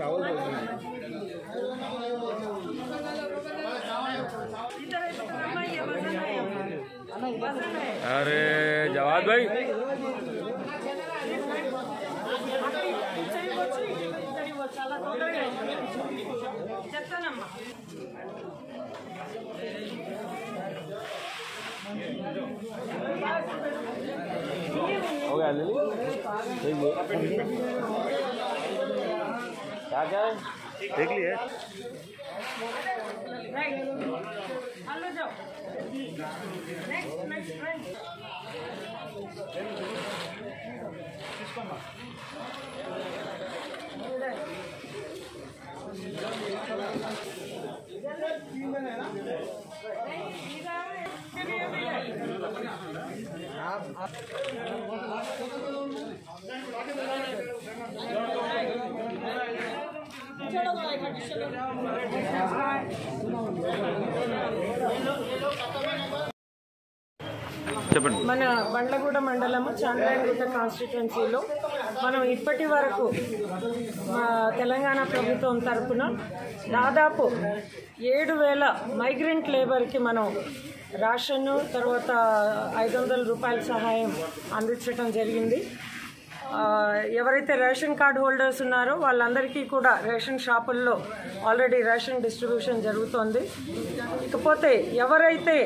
अरे जवाद भाई చెప్తానమ్మా हो गया लिली देखिए क्या क्या है देख लिए హలో జాओ నెక్స్ట్ నెక్స్ట్ రండి చెప్పండి మన బండ్లగూడ మండలము చాంద్రాయణగుట్ట కాన్స్టిట్యున్సీలో మనం ఇప్పటి వరకు మా తెలంగాణ ప్రభుత్వం తరపున దాదాపు ఏడు వేల మైగ్రెంట్ లేబర్కి మనం రేషన్ తర్వాత ఐదు వందల రూపాయల సహాయం అందించడం జరిగింది ఆ, ఎవరైతే రేషన్ కార్డ్ హోల్డర్స్ ఉన్నారో వాళ్ళందరికీ కూడా రేషన్ షాపుల్లో ఆల్రెడీ రేషన్ డిస్ట్రిబ్యూషన్ జరుగుతోంది ఇకపోతే ఎవరైతే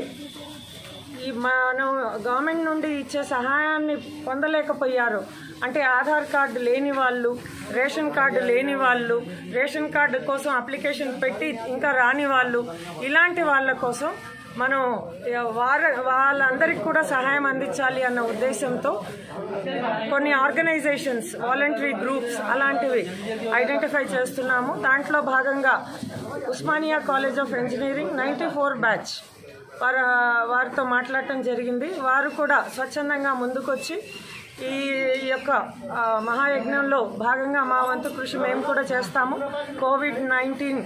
ఈ మనం గవర్నమెంట్ నుండి ఇచ్చే సహాయాన్ని పొందలేకపోయారు అంటే ఆధార్ కార్డు లేని వాళ్ళు రేషన్ కార్డు లేని వాళ్ళు రేషన్ కార్డు కోసం అప్లికేషన్ పెట్టి ఇంకా రాని వాళ్ళు ఇలాంటి వాళ్ళ కోసం మనం వార వాళ్ళందరికీ కూడా సహాయం అందించాలి అన్న ఉద్దేశంతో కొన్ని ఆర్గనైజేషన్స్ వాలంటరీ గ్రూప్స్ అలాంటివి ఐడెంటిఫై చేస్తున్నాము దాంట్లో భాగంగా Osmania college of engineering ninety four batch వారు వారితో మాట్లాడటం జరిగింది వారు కూడా స్వచ్ఛందంగా ముందుకొచ్చి ఈ యొక్క ఆ, మహాయజ్ఞంలో భాగంగా మా వంతు కృషి మేము కూడా చేస్తాము కోవిడ్ నైన్టీన్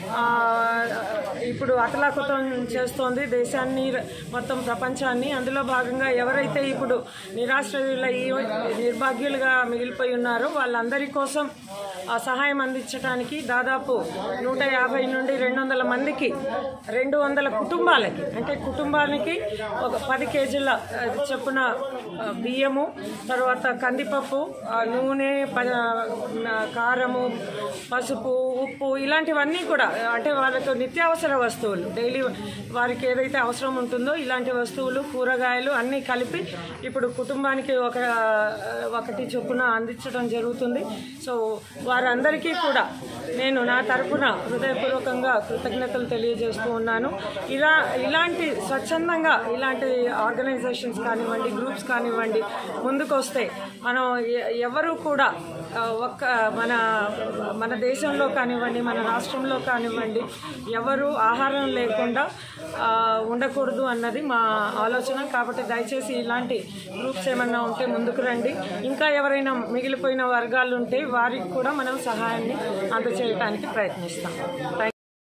ఇప్పుడు అతలాకుతం చేస్తోంది దేశాన్ని మొత్తం ప్రపంచాన్ని అందులో భాగంగా ఎవరైతే ఇప్పుడు నిరాశ్రయుల ఈ నిర్భాగ్యులుగా మిగిలిపోయి ఉన్నారో వాళ్ళందరి కోసం ఆ సహాయం అందించడానికి దాదాపు నూట యాభై నుండి రెండు వందల మందికి రెండు వందల కుటుంబాలకి అంటే కుటుంబానికి ఒక పది కేజీల ఆ, చొప్పున ఆ, బియ్యము తర్వాత కందిపప్పు ఆ, నూనె ప- ఆ, కారము పసుపు ఉప్పు ఇలాంటివన్నీ కూడా అంటే వాళ్ళకు నిత్యావసర వస్తువులు డైలీ వారికి ఏదైతే అవసరం ఉంటుందో ఇలాంటి వస్తువులు కూరగాయలు అన్నీ కలిపి ఇప్పుడు కుటుంబానికి ఒక ఒకటి చొప్పున అందించడం జరుగుతుంది సో వారందరికీ కూడా నేను నా తరపున హృదయపూర్వకంగా కృతజ్ఞతలు తెలియజేస్తూ ఉన్నాను ఇలా ఇలాంటి స్వచ్ఛందంగా ఇలాంటి ఆర్గనైజేషన్స్ కానివ్వండి గ్రూప్స్ కానివ్వండి ముందుకు వస్తే మనం ఎ- ఎవరు కూడా ఆ, ఒక్క మన మన దేశంలో కానివ్వండి మన రాష్ట్రంలో కానివ్వండి ఎవరు ఆహారం లేకుండా ఆ, ఉండకూడదు అన్నది మా ఆలోచన కాబట్టి దయచేసి ఇలాంటి గ్రూప్స్ ఏమన్నా ఉంటే ముందుకు రండి ఇంకా ఎవరైనా మిగిలిపోయిన వర్గాలు ఉంటే వారికి కూడా మనం సహాయాన్ని అందచేయడానికి ప్రయత్నిస్తాం థ్యాంక్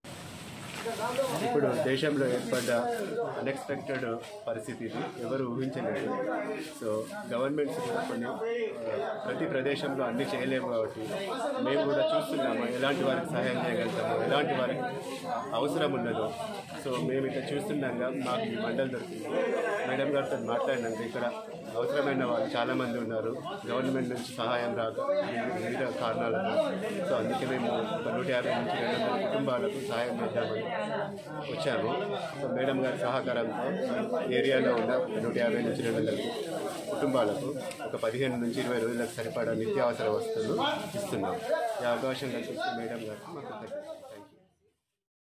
ఇప్పుడు దేశంలో ఏర్పడ్డ అన్ఎక్స్పెక్టెడ్ పరిస్థితి ఇది ఎవరు ఊహించలేదు సో గవర్నమెంట్స్ కూడా కొన్ని ఆ, ప్రతి ప్రదేశంలో అన్ని చేయలేము కాబట్టి మేము కూడా చూస్తున్నాము ఎలాంటి వారికి సహాయం చేయగలుగుతాము ఎలాంటి వారికి అవసరం ఉన్నదో సో మేము ఇక్కడ చూస్తుండగా మాకు ఈ మండలి దొరికింది మేడం గారితో మాట్లాడినాక ఇక్కడ అవసరమైన వాళ్ళు చాలామంది ఉన్నారు గవర్నమెంట్ నుంచి సహాయం రాక వివిధ- వివిధ కారణాలకు సో అందుకే మేము ఒక నూట యాభై నుంచి రెండు వందల కుటుంబాలకు సహాయం చేద్దామని వచ్చాము సో మేడం గారి సహకారంతో ఏరియాలో ఉన్న ఒక నూట యాభై నుంచి రెండు వందల కుటుంబాలకు ఒక పదిహేను నుంచి ఇరవై రోజులకు సరిపడా నిత్యావసర వస్తువులు ఇస్తున్నాం ఈ అవకాశం కల్పించిన మేడం గారికి మాకు కృతజ్ఞతలు